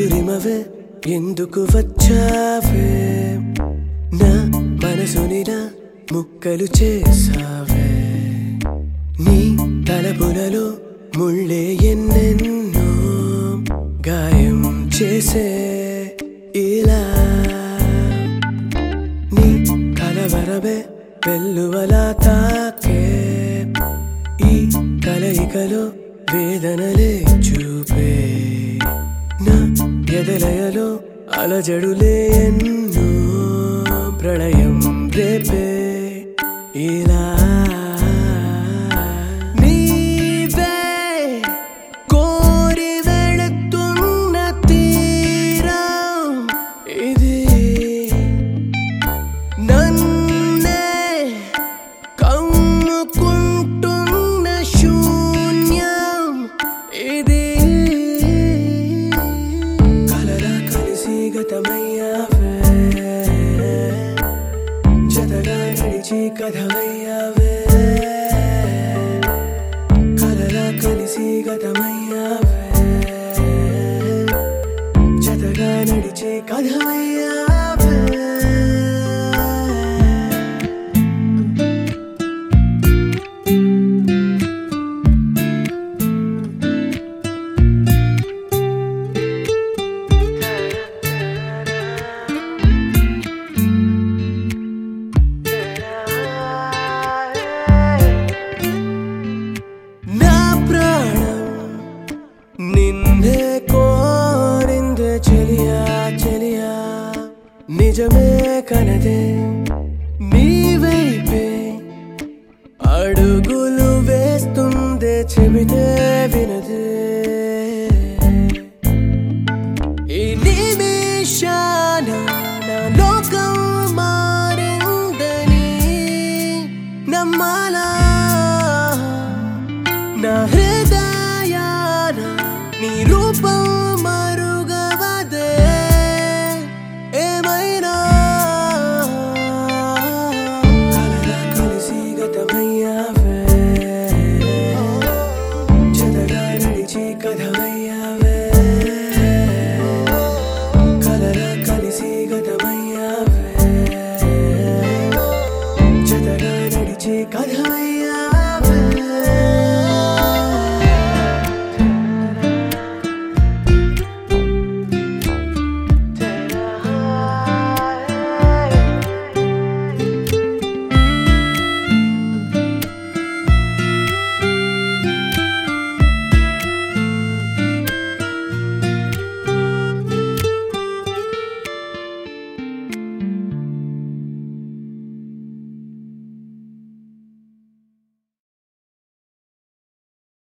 మధురిమవే ఎందుకు వచ్చావే నా మనసుని నా ముక్కలు చేసావే నీ తలపులలో ముళ్ళే ఎన్నెన్నో గాయం చేసే ఇలా నీ కలవరమే వెల్లువలా తాకే ఈ కలయికలో వేదనలే చూపే నా ఎదలయలో అలజడులే ఎన్నో ప్రళయం రేపే ఇలా నీవే కోరి వెళుతున్న తీరం ఇది నన్నే కమ్ముకుంటున్న శూన్యం ఇది కలరా కలిసి గతమయ్యావే జతగా నడిచి కథమయ్యావే కలరా కలిసి గతమయ్యావే జతగా నడిచి కథమయ్యావే నా ప్రాణం నిన్నే కోరిందే చెలియా చెలియా నిజమే కనదే నీ వైపే అడుగులు వేస్తుందే చెబితే వినదే ఈ నిమిషాన నా లోకం మారిందని నమ్మాలా నా హృదయాన నీ రూపం